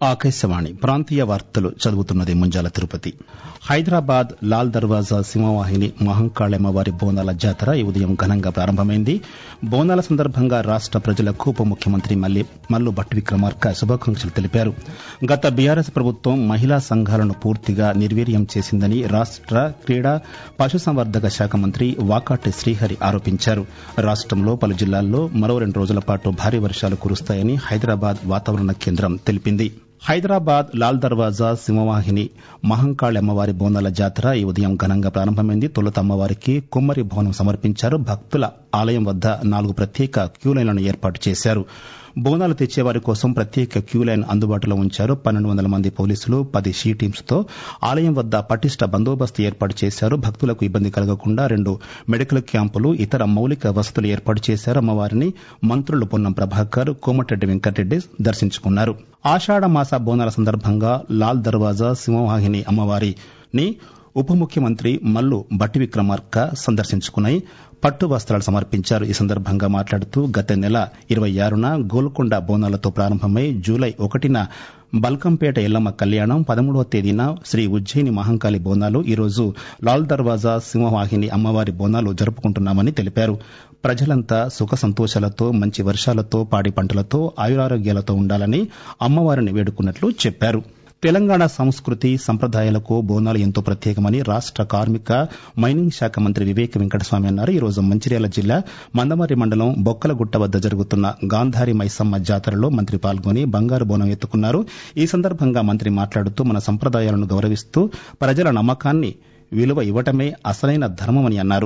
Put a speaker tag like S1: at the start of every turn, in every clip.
S1: ఆకాశవాణి ప్రాంతీయ వార్తలు చదువుతున్నది ముంజాల తిరుపతి హైదరాబాద్ లాల్ దర్వాజా సింహవాహిని మహంకాళమ్మవారి బోనాల జాతర ఈ ఉదయం ఘనంగా ప్రారంభమైంది బోనాల సందర్భంగా రాష్ట ప్రజలకు ఉప ముఖ్యమంత్రి మల్లు భట్టి విక్రమార్క శుభాకాంక్షలు తెలిపారు గత బీఆర్ఎస్ ప్రభుత్వం మహిళా సంఘాలను పూర్తిగా నిర్వీర్యం చేసిందని రాష్ట క్రీడా పశుసంవర్ధక శాఖ మంత్రి వాకాటి శ్రీహరి ఆరోపించారు రాష్టంలో పలు జిల్లాల్లో మరో రెండు రోజుల పాటు భారీ వర్షాలు కురుస్తాయని హైదరాబాద్ వాతావరణ కేంద్రం తెలిపింది హైదరాబాద్ లాల్ దర్వాజా సింహవాహిని మహంకాళి అమ్మవారి బోనాల జాతర ఈ ఉదయం ఘనంగా ప్రారంభమైంది తొలుత అమ్మవారికి కుమ్మరి భవనం సమర్పించారు భక్తుల ఆలయం వద్ద నాలుగు ప్రత్యేక క్యూలైన్లను ఏర్పాటు చేశారు బోనాలు తెచ్చేవారి కోసం ప్రత్యేక క్యూలైన్ అందుబాటులో ఉంచారు పన్నెండు వందల మంది పోలీసులు పది షీ టీమ్స్ తో ఆలయం వద్ద పటిష్ట బందోబస్తు ఏర్పాటు చేశారు భక్తులకు ఇబ్బంది కలగకుండా రెండు మెడికల్ క్యాంపులు ఇతర మౌలిక వసతులు ఏర్పాటు చేశారు అమ్మవారిని మంత్రులు పొన్నం ప్రభాకర్ కోమటిరెడ్డి వెంకటరెడ్డి దర్శించుకున్నారు ఆషాఢ మాస బోనాల సందర్భంగా లాల్ దర్వాజా సింహవాహిని అమ్మవారిని ఉప ముఖ్యమంత్రి మల్లు భట్టి విక్రమార్క సందర్శించుకుని పట్టు వస్త్రాలు సమర్పించారు ఈ సందర్భంగా మాట్లాడుతూ గత నెల ఇరవై ఆరున గోల్కొండ బోనాలతో ప్రారంభమై జూలై ఒకటిన బల్కంపేట ఎల్లమ్మ కళ్యాణం పదమూడవ తేదీన శ్రీ ఉజ్జయిని మహంకాళి బోనాలు ఈరోజు లాల్ దర్వాజా సింహవాహిని అమ్మవారి బోనాలు జరుపుకుంటున్నామని తెలిపారు ప్రజలంతా సుఖ సంతోషాలతో మంచి వర్షాలతో పాడి పంటలతో ఆయురారోగ్యాలతో ఉండాలని అమ్మవారిని వేడుకున్నట్లు చెప్పారు తెలంగాణ సంస్కృతి సంప్రదాయాలకు బోనాలు ఎంతో ప్రత్యేకమని రాష్ట కార్మిక మైనింగ్ శాఖ మంత్రి వివేక్ వెంకటస్వామి అన్నారు ఈరోజు మంచిర్యాల జిల్లా మందమర్రి మండలం బొక్కలగుట్ట వద్ద జరుగుతున్న గాంధారి మైసమ్మ జాతరలో మంత్రి పాల్గొని బంగారు బోనం ఎత్తుకున్నారు ఈ సందర్భంగా మంత్రి మాట్లాడుతూ మన సంప్రదాయాలను గౌరవిస్తూ ప్రజల నమ్మకాన్ని విలువ ఇవ్వటమే అసలైన ధర్మమని అన్నారు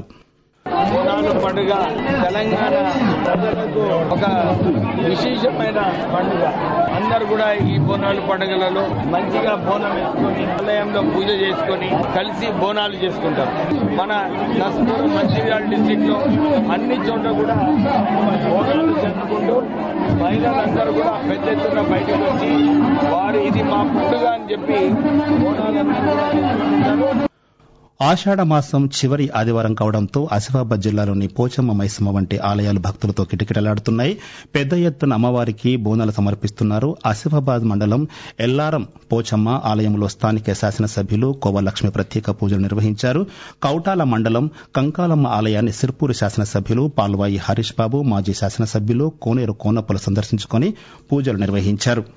S2: బోనాలు పండుగ తెలంగాణ ప్రజలకు ఒక విశేషమైన పండుగ అందరు కూడా ఈ బోనాలు పండుగలలో మంచిగా బోనం వేసుకొని ఆలయంలో పూజ చేసుకొని కలిసి బోనాలు చేసుకుంటారు మన దస్పూర్ మంచిర్యాల డిస్టిక్ లో అన్ని చోట్ల కూడా బోనాలు జరుపుకుంటూ మహిళలందరూ కూడా పెద్ద ఎత్తున బయటకు వచ్చి వారు ఇది మా పండుగ అని చెప్పి బోనాలందరూ కూడా చేసుకుంటారు
S1: ఆషాఢ మాసం చివరి ఆదివారం కావడంతో ఆసిఫాబాద్ జిల్లాలోని పోచమ్మ మైసమ్మ వంటి ఆలయాలు భక్తులతో కిటకిటలాడుతున్నాయి పెద్ద ఎత్తున అమ్మవారికి బోనాలు సమర్పిస్తున్నారు ఆసిఫాబాద్ మండలం ఎల్లారం పోచమ్మ ఆలయంలో స్థానిక శాసనసభ్యులు కోవలక్ష్మి ప్రత్యేక పూజలు నిర్వహించారు కౌటాల మండలం కంకాలమ్మ ఆలయాన్ని సిర్పూరు శాసనసభ్యులు పాల్వాయి హరీష్ బాబు మాజీ శాసనసభ్యులు కోనేరు కోనప్పలు సందర్శించుకుని పూజలు నిర్వహించారు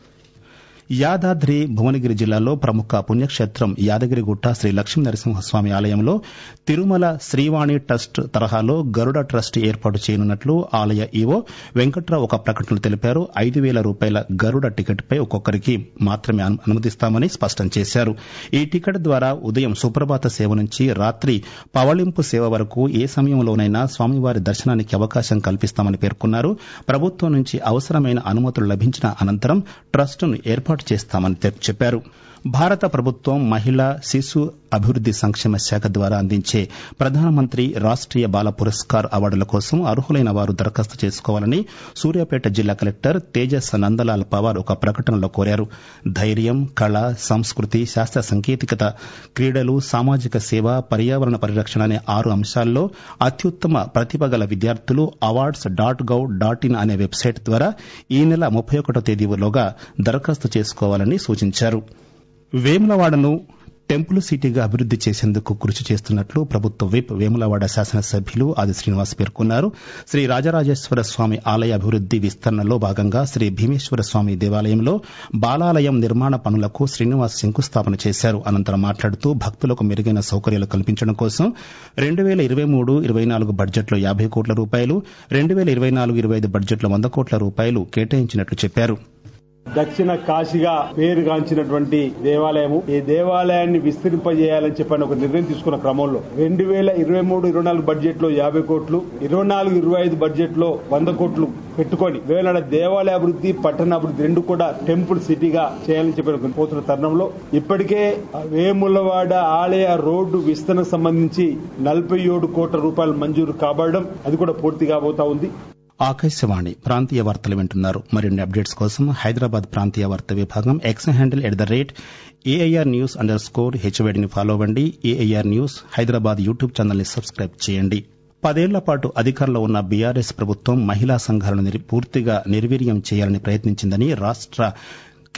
S1: యాదాద్రి భువనగిరి జిల్లాలో ప్రముఖ పుణ్యక్షేత్రం యాదగిరిగుట్ట శ్రీ లక్ష్మీ నరసింహస్వామి ఆలయంలో తిరుమల శ్రీవాణి ట్రస్ట్ తరహాలో గరుడ ట్రస్ట్ ఏర్పాటు చేయనున్నట్లు ఆలయ ఈవో వెంకట్రావు ఒక ప్రకటనలో తెలిపారు ఐదు వేల రూపాయల గరుడ టికెట్ పై ఒక్కొక్కరికి మాత్రమే అనుమతిస్తామని స్పష్టం చేశారు ఈ టికెట్ ద్వారా ఉదయం సుప్రభాత సేవ నుంచి రాత్రి పవళింపు సేవ వరకు ఏ సమయంలోనైనా స్వామివారి దర్శనానికి అవకాశం కల్పిస్తామని పేర్కొన్నారు ప్రభుత్వం నుంచి అవసరమైన అనుమతులు లభించిన అనంతరం ట్రస్టును ఏర్పాటు చేస్తామని చెప్పారు భారత ప్రభుత్వం మహిళా శిశు అభివృద్ది సంక్షేమ శాఖ ద్వారా అందించే ప్రధానమంత్రి రాష్ట్రీయ బాల పురస్కార్ అవార్డుల కోసం అర్హులైన వారు దరఖాస్తు చేసుకోవాలని సూర్యాపేట జిల్లా కలెక్టర్ తేజస్ నందలాల్ పవార్ ఒక ప్రకటనలో కోరారు ధైర్యం కళ సంస్కృతి శాస్త్ర సాంకేతికత క్రీడలు సామాజిక సేవ పర్యావరణ పరిరక్షణ అనే ఆరు అంశాల్లో అత్యుత్తమ ప్రతిభ గల విద్యార్థులు awards dot gov dot in అనే వెబ్సైట్ ద్వారా ఈ నెల ముప్పై ఒకటో తేదీలోగా దరఖాస్తు చేసుకోవాలని సూచించారు వేములవాడను టెంపుల్ సిటీగా అభివృద్ది చేసేందుకు కృషి చేస్తున్నట్లు ప్రభుత్వ విప్ వేములవాడ శాసనసభ్యులు ఆది శ్రీనివాస్ పేర్కొన్నారు శ్రీ రాజరాజేశ్వర స్వామి ఆలయ అభివృద్ది విస్తరణలో భాగంగా శ్రీ భీమేశ్వర స్వామి దేవాలయంలో బాలాలయం నిర్మాణ పనులకు శ్రీనివాస్ శంకుస్థాపన చేశారు అనంతరం మాట్లాడుతూ భక్తులకు మెరుగైన సౌకర్యాలు కల్పించడం కోసం రెండు వేల ఇరవై మూడు ఇరవై నాలుగు బడ్జెట్లో యాభై కోట్ల రూపాయలు రెండు వేల ఇరవై నాలుగు ఇరవై ఐదు బడ్జెట్లో వంద కోట్ల రూపాయలు కేటాయించినట్లు చెప్పారు
S3: దక్షిణ కాశీగా పేరుగాంచినటువంటి దేవాలయము ఈ దేవాలయాన్ని విస్తరింపజేయాలని చెప్పని ఒక నిర్ణయం తీసుకున్న క్రమంలో రెండు వేల ఇరవై మూడు ఇరవై నాలుగు బడ్జెట్ లో యాభై కోట్లు ఇరవై నాలుగు ఇరవై ఐదు బడ్జెట్ లో వంద కోట్లు పెట్టుకొని వేలాడ దేవాలయ అభివృద్ధి పట్టణ అభివృద్ధి రెండు కూడా టెంపుల్ సిటీగా చేయాలని చెప్పి పోతున్న తరుణంలో ఇప్పటికే వేములవాడ ఆలయ రోడ్డు విస్తరణకు సంబంధించి నలభై ఏడు కోట్ల రూపాయలు మంజూరు కాబడడం అది కూడా పూర్తి కాబోతా ఉంది
S1: ఆకాశవాణి ప్రాంతీయ వార్తలు వింటున్నారు మరిన్ని అప్డేట్స్ కోసం హైదరాబాద్ ప్రాంతీయ వార్తా విభాగం X handle at the rate AIR news underscore హెచ్వైడిని ఫాలో అవ్వండి AIR news Hyderabad YouTube channel ని సబ్స్క్రైబ్ చేయండి పదేళ్ల పాటు అధికారంలో ఉన్న బీఆర్ఎస్ ప్రభుత్వం మహిళా సంఘాలను పూర్తిగా నిర్వీర్యం చేయాలని ప్రయత్నించిందని రాష్ట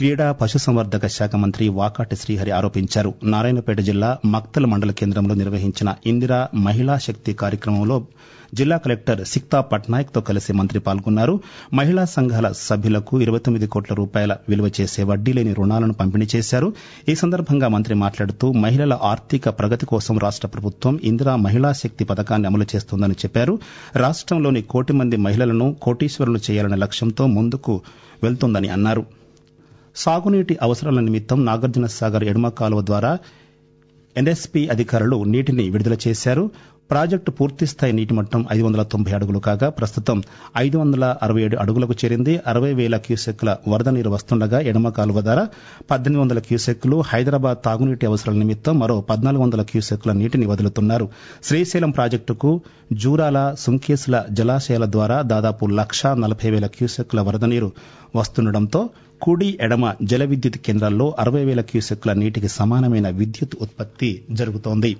S1: క్రీడా పశుసంవర్ధక శాఖ మంత్రి వాకాటి శ్రీహరి ఆరోపించారు నారాయణపేట జిల్లా మక్తల్ మండల కేంద్రంలో నిర్వహించిన ఇందిరా మహిళా శక్తి కార్యక్రమంలో జిల్లా కలెక్టర్ సిక్తా పట్నాయక్ తో కలిసి మంత్రి పాల్గొన్నారు మహిళా సంఘాల సభ్యులకు ఇరవై తొమ్మిది కోట్ల రూపాయల విలువ చేసే వడ్డీ లేని రుణాలను పంపిణీ చేశారు ఈ సందర్భంగా మంత్రి మాట్లాడుతూ మహిళల ఆర్థిక ప్రగతి కోసం రాష్ట ప్రభుత్వం ఇందిరా మహిళా శక్తి పథకాన్ని అమలు చేస్తోందని చెప్పారు రాష్టంలోని కోటి మంది మహిళలను కోటీశ్వరులు చేయాలనే లక్ష్యంతో ముందుకు వెళ్తోందని అన్నారు సాగునీటి అవసరాల నిమిత్తం నాగార్జున సాగర్ ఎడమ కాలువ ద్వారా ఎన్ఎస్పీ అధికారులు నీటిని విడుదల చేశారు ప్రాజెక్టు పూర్తిస్థాయి నీటి మట్టం ఐదు వందల తొంభై అడుగులు కాగా ప్రస్తుతం ఐదు వందల అరవై ఏడు అడుగులకు చేరింది అరవై వేల క్యూసెక్ల వరద నీరు వస్తుండగా ఎడమ కాలువ ద్వారా పద్దెనిమిది వందల క్యూసెక్లు హైదరాబాద్ తాగునీటి అవసరాల నిమిత్తం మరో పద్నాలుగు వందల క్యూసెక్ల నీటిని వదులుతున్నారు శ్రీశైలం ప్రాజెక్టుకు జూరాల సుంకేసుల జలాశయాల ద్వారా దాదాపు లక్షా నలభై వేల క్యూసెక్ల వరద నీరు వస్తుండటంతో కుడి ఎడమ జల విద్యుత్ కేంద్రాల్లో అరవై వేల క్యూసెక్ల నీటికి సమానమైన విద్యుత్ ఉత్పత్తి జరుగుతోంది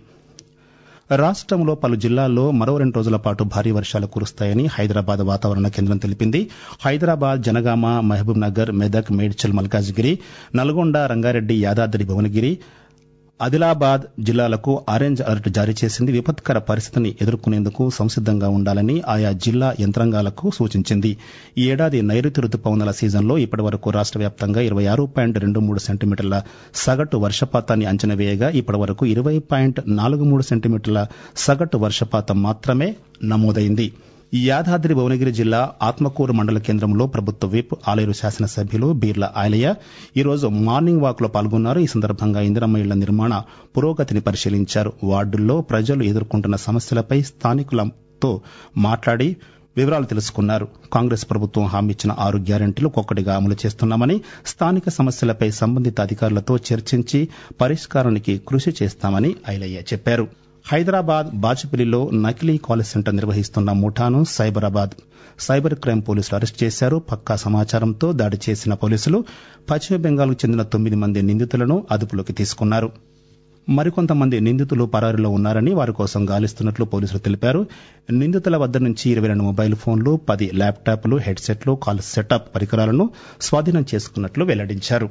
S1: రాష్టంలో పలు జిల్లాల్లో మరో రెండు రోజుల పాటు భారీ వర్షాలు కురుస్తాయని హైదరాబాద్ వాతావరణ కేంద్రం తెలిపింది హైదరాబాద్ జనగామ మహబూబ్ నగర్ మెదక్ మేడ్చల్ మల్కాజ్గిరి నల్గొండ రంగారెడ్డి యాదాద్రి భువనగిరి ఆదిలాబాద్ జిల్లాలకు ఆరెంజ్ అలర్ట్ జారీ చేసింది విపత్కర పరిస్థితిని ఎదుర్కొనేందుకు సంసిద్దంగా ఉండాలని ఆయా జిల్లా యంత్రాంగాలకు సూచించింది ఈ ఏడాది నైరుతి రుతుపవనాల సీజన్లో ఇప్పటి వరకు రాష్ట వ్యాప్తంగా ఇరవై ఆరు పాయింట్ రెండు మూడు సెంటీమీటర్ల సగటు వర్షపాతాన్ని అంచనా వేయగా ఇప్పటి వరకు ఇరవై పాయింట్ నాలుగు మూడు సెంటీమీటర్ల సగటు వర్షపాతం మాత్రమే నమోదైంది యాదాద్రి భువనగిరి జిల్లా ఆత్మకూరు మండల కేంద్రంలో ప్రభుత్వ విప్ ఆలేరు శాసనసభ్యులు బీర్ల ఆయలయ్య ఈరోజు మార్నింగ్ వాక్ లో పాల్గొన్నారు ఈ సందర్భంగా ఇందిరమ్మ ఇళ్ల నిర్మాణ పురోగతిని పరిశీలించారు వార్డుల్లో ప్రజలు ఎదుర్కొంటున్న సమస్యలపై స్థానికులతో మాట్లాడి వివరాలు తెలుసుకున్నారు కాంగ్రెస్ ప్రభుత్వం హామీ ఇచ్చిన ఆరు గ్యారంటీలు ఒక్కొక్కటిగా అమలు చేస్తున్నామని స్థానిక సమస్యలపై సంబంధిత అధికారులతో చర్చించి పరిష్కారానికి కృషి చేస్తామని ఐలయ్య చెప్పారు హైదరాబాద్ బాచుపల్లిలో నకిలీ కాల్ సెంటర్ నిర్వహిస్తున్న ముఠాను సైబరాబాద్ సైబర్ క్రైమ్ పోలీసులు అరెస్ట్ చేశారు పక్కా సమాచారంతో దాడి చేసిన పోలీసులు పశ్చిమ బెంగాల్కు చెందిన తొమ్మిది మంది నిందితులను అదుపులోకి తీసుకున్నారు మరికొంతమంది నిందితులు పరారీలో ఉన్నారని వారి కోసం గాలిస్తున్నట్లు పోలీసులు తెలిపారు నిందితుల వద్ద నుంచి ఇరవై రెండు మొబైల్ ఫోన్లు పది ల్యాప్టాప్లు హెడ్సెట్లు కాల్ సెటప్ పరికరాలను స్వాధీనం చేసుకున్నట్లు వెల్లడించారు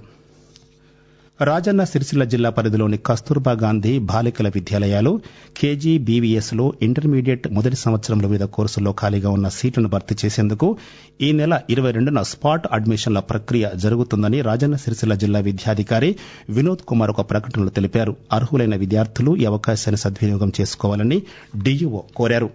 S1: రాజన్న సిరిసిల్ల జిల్లా పరిధిలోని కస్తూర్బా గాంధీ బాలికల విద్యాలయాలు కేజీ బీవీఎస్ లో ఇంటర్మీడియట్ మొదటి సంవత్సరంలో వివిధ కోర్సుల్లో ఖాళీగా ఉన్న సీట్లను భర్తీ చేసేందుకు ఈ నెల ఇరవై రెండున స్పాట్ అడ్మిషన్ల ప్రక్రియ జరుగుతుందని రాజన్న సిరిసిల్ల జిల్లా విద్యాధికారి వినోద్ కుమార్ ఒక ప్రకటనలో తెలిపారు అర్హులైన విద్యార్థులు ఈ అవకాశాన్ని సద్వినియోగం చేసుకోవాలని డీయూఓ కోరారు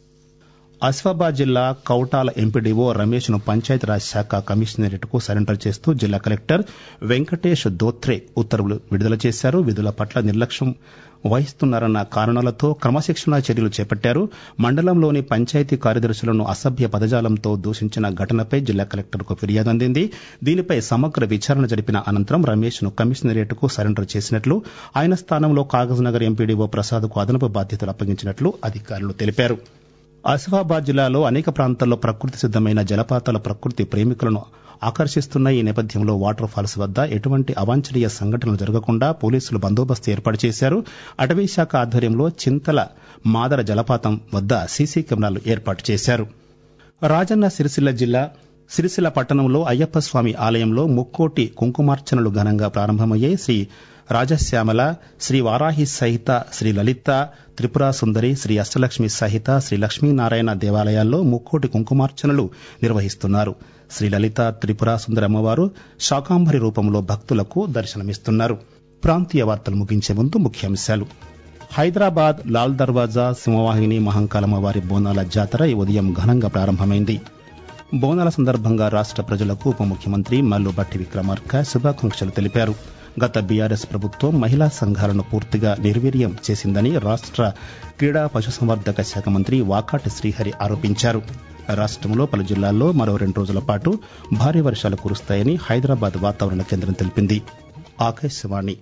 S1: ఆసిఫాబాద్ జిల్లా కౌటాల ఎంపీడీఓ రమేష్ ను పంచాయతీరాజ్ శాఖ కమిషనరేట్ కు సరెండర్ చేస్తూ జిల్లా కలెక్టర్ వెంకటేష్ దోత్రే ఉత్తర్వులు విడుదల చేశారు విధుల పట్ల నిర్లక్ష్యం వహిస్తున్నారన్న కారణాలతో క్రమశిక్షణా చర్యలు చేపట్టారు మండలంలోని పంచాయతీ కార్యదర్శులను అసభ్య పదజాలంతో దూషించిన ఘటనపై జిల్లా కలెక్టర్కు ఫిర్యాదు అందింది దీనిపై సమగ్ర విచారణ జరిపిన అనంతరం రమేష్ ను కమిషనరేట్ కు సరెండర్ చేసినట్లు ఆయన స్థానంలో కాగజ్ నగర్ ఎంపీడీఓ ప్రసాద్ కు అదనపు బాధ్యతలు అప్పగించినట్లు అధికారులు తెలిపారు ఆసిఫాబాద్ జిల్లాలో అనేక ప్రాంతాల్లో ప్రకృతి సిద్దమైన జలపాతాల ప్రకృతి ప్రేమికులను ఆకర్షిస్తున్న ఈ నేపథ్యంలో వాటర్ ఫాల్స్ వద్ద ఎటువంటి అవాంఛనీయ సంఘటనలు జరగకుండా పోలీసులు బందోబస్తు ఏర్పాటు చేశారు అటవీ శాఖ ఆధ్వర్యంలో చింతల మాదర జలపాతం వద్ద సీసీ కెమెరాలు ఏర్పాటు చేశారు రాజన్న సిరిసిల్ల జిల్లా సిరిసిల్ల పట్టణంలో అయ్యప్ప స్వామి ఆలయంలో ముక్కోటి కుంకుమార్చనలు ఘనంగా ప్రారంభమయ్యాయి శ్రీ రాజశ్యామల శ్రీ వారాహి సహిత శ్రీ లలిత త్రిపుర సుందరి శ్రీ అష్టలక్ష్మి సహిత శ్రీ లక్ష్మీనారాయణ దేవాలయాల్లో ముక్కోటి కుంకుమార్చనలు నిర్వహిస్తున్నారు శ్రీ లలిత త్రిపుర సుందరి అమ్మవారు శాకాంబరి రూపంలో భక్తులకు దర్శనమిస్తున్నారు ప్రాంతీయ వార్తలు ముగించే ముందు ముఖ్యాంశాలు హైదరాబాద్ లాల్ దర్వాజా సింహవాహిని మహంకాలమ్మవారి బోనాల జాతర ఈ ఉదయం ఘనంగా ప్రారంభమైంది బోనాల సందర్భంగా రాష్ట ప్రజలకు ఉప ముఖ్యమంత్రి మల్లు బట్టి విక్రమార్క శుభాకాంక్షలు తెలిపారు గత బీఆర్ఎస్ ప్రభుత్వం మహిళా సంఘాలను పూర్తిగా నిర్వీర్యం చేసిందని రాష్ట క్రీడా పశుసంవర్ధక శాఖ మంత్రి వాకాటి శ్రీహరి ఆరోపించారు రాష్టంలో పలు జిల్లాల్లో మరో రెండు రోజుల పాటు భారీ వర్షాలు కురుస్తాయని హైదరాబాద్ వాతావరణ కేంద్రం తెలిపింది ఆకాశవాణి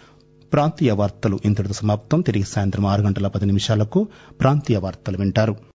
S1: ప్రాంతీయ వార్తలు ఇంతటితో సమాప్తం తిరిగి సాయంత్రం ఆరు గంటల పది నిమిషాలకు ప్రాంతీయ వార్తలు వింటారు